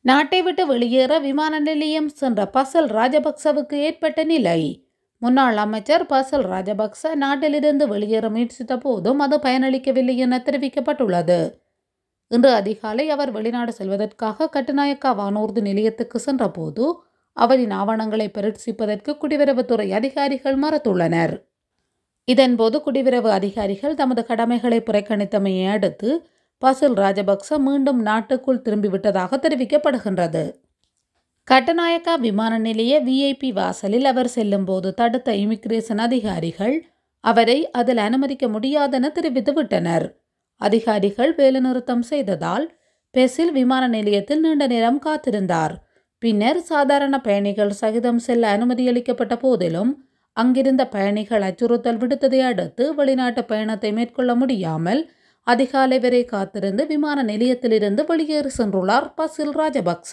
நாட்டை விட்டு வெளியேற விமான நிலையம் சென்ற பசல் ராஜபக்சவுக்கு ஏற்பட்ட நிலை முன்னாள் அமைச்சர் பசல் ராஜபக்ச நாட்டிலிருந்து வெளியேற முயற்சித்த போதும் அது பயனளிக்கவில்லை என தெரிவிக்கப்பட்டுள்ளது இன்று அதிகாலை அவர் வெளிநாடு செல்வதற்காக கட்டுநாயக்கா வானூர்தி நிலையத்துக்கு சென்றபோது அவரின் ஆவணங்களை பரீட்சிப்பதற்கு குடிவரவுத்துறை அதிகாரிகள் மறுத்துள்ளனர் இதன்போது குடிவரவு அதிகாரிகள் தமது கடமைகளை புறக்கணித்தமையை அடுத்து பசில் ராஜபக்ச மீண்டும் நாட்டுக்குள் திரும்பிவிட்டதாக தெரிவிக்கப்படுகின்றது கட்டநாயக்கா விமான நிலைய விஐபி வாசலில் அவர் செல்லும்போது தடுத்த இமிகிரேஷன் அதிகாரிகள் அவரை அதில் அனுமதிக்க முடியாதென தெரிவித்துவிட்டனர் அதிகாரிகள் வேலைநிறுத்தம் செய்ததால் பெசில் விமான நிலையத்தில் நீண்ட நேரம் காத்திருந்தார் பின்னர் சாதாரண பயணிகள் சகிதம் செல்ல அனுமதியளிக்கப்பட்ட போதிலும் அங்கிருந்த பயணிகள் அச்சுறுத்தல் விடுத்ததை அடுத்து வெளிநாட்டு பயணத்தை மேற்கொள்ள முடியாமல் அதிகாலை வரை காத்திருந்து விமான நிலையத்திலிருந்து வெளியேறி சென்றுள்ளார் பசில் ராஜபக்ச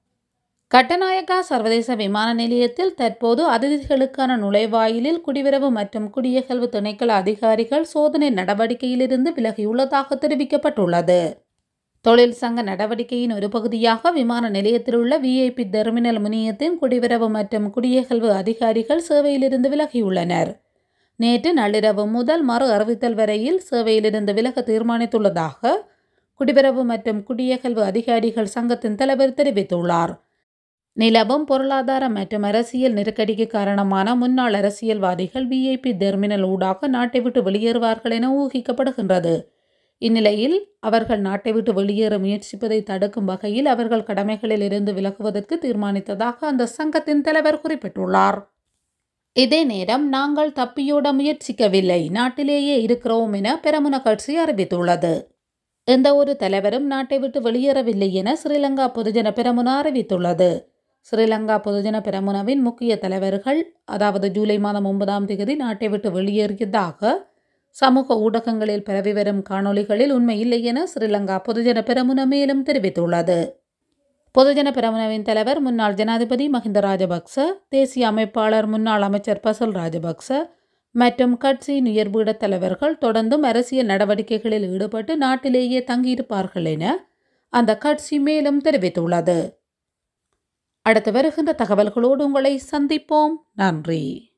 கட்டநாயக்கா சர்வதேச விமான நிலையத்தில் தற்போது அதிதிகளுக்கான நுழைவாயிலில் குடிவரவு மற்றும் குடியகல்வு திணைக்கள அதிகாரிகள் சோதனை நடவடிக்கையிலிருந்து விலகியுள்ளதாக தெரிவிக்கப்பட்டுள்ளது தொழில் சங்க நடவடிக்கையின் ஒரு பகுதியாக விமான நிலையத்தில் உள்ள விஐபி டெர்மினல் முனையத்தின் குடிவரவு மற்றும் குடியகல்வு அதிகாரிகள் சேவையிலிருந்து விலகியுள்ளனர் நேற்று நள்ளிரவு முதல் மறு அறிவித்தல் வரையில் சேவையிலிருந்து விலக தீர்மானித்துள்ளதாக குடிவரவு மற்றும் குடியகல்வு அதிகாரிகள் சங்கத்தின் தலைவர் தெரிவித்துள்ளார் நிலவும் பொருளாதார மற்றும் அரசியல் நெருக்கடிக்கு காரணமான முன்னாள் அரசியல்வாதிகள் விஐபி டெர்மினல் ஊடாக நாட்டை விட்டு வெளியேறுவார்கள் என ஊகிக்கப்படுகின்றது இந்நிலையில் அவர்கள் நாட்டை விட்டு வெளியேற முயற்சிப்பதை தடுக்கும் வகையில் அவர்கள் கடமைகளில் இருந்து விலகுவதற்கு தீர்மானித்ததாக அந்த சங்கத்தின் தலைவர் குறிப்பிட்டுள்ளார் இதே நேரம் நாங்கள் தப்பியோட முயற்சிக்கவில்லை நாட்டிலேயே இருக்கிறோம் என பெரமுன கட்சி அறிவித்துள்ளது எந்த ஒரு தலைவரும் நாட்டை விட்டு வெளியேறவில்லை என ஸ்ரீலங்கா பொதுஜன பெரமுன அறிவித்துள்ளது ஸ்ரீலங்கா பொதுஜன பெரமுனவின் முக்கிய தலைவர்கள் அதாவது ஜூலை மாதம் ஒன்பதாம் தேதி நாட்டை விட்டு வெளியேறியதாக சமூக ஊடகங்களில் பரவி வரும் காணொளிகளில் உண்மையில்லை என ஸ்ரீலங்கா பொதுஜன பெரமுன மேலும் தெரிவித்துள்ளது பொதுஜன பெரமுனவின் தலைவர் முன்னாள் ஜனாதிபதி மஹிந்த ராஜபக்ச தேசிய அமைப்பாளர் முன்னாள் அமைச்சர் பசல் ராஜபக்ச மற்றும் கட்சியின் உயர்பீட தலைவர்கள் தொடர்ந்தும் அரசியல் நடவடிக்கைகளில் ஈடுபட்டு நாட்டிலேயே தங்கியிருப்பார்கள் என அந்த கட்சி மேலும் தெரிவித்துள்ளது அடுத்து வருகின்ற தகவல்களோடு உங்களை சந்திப்போம் நன்றி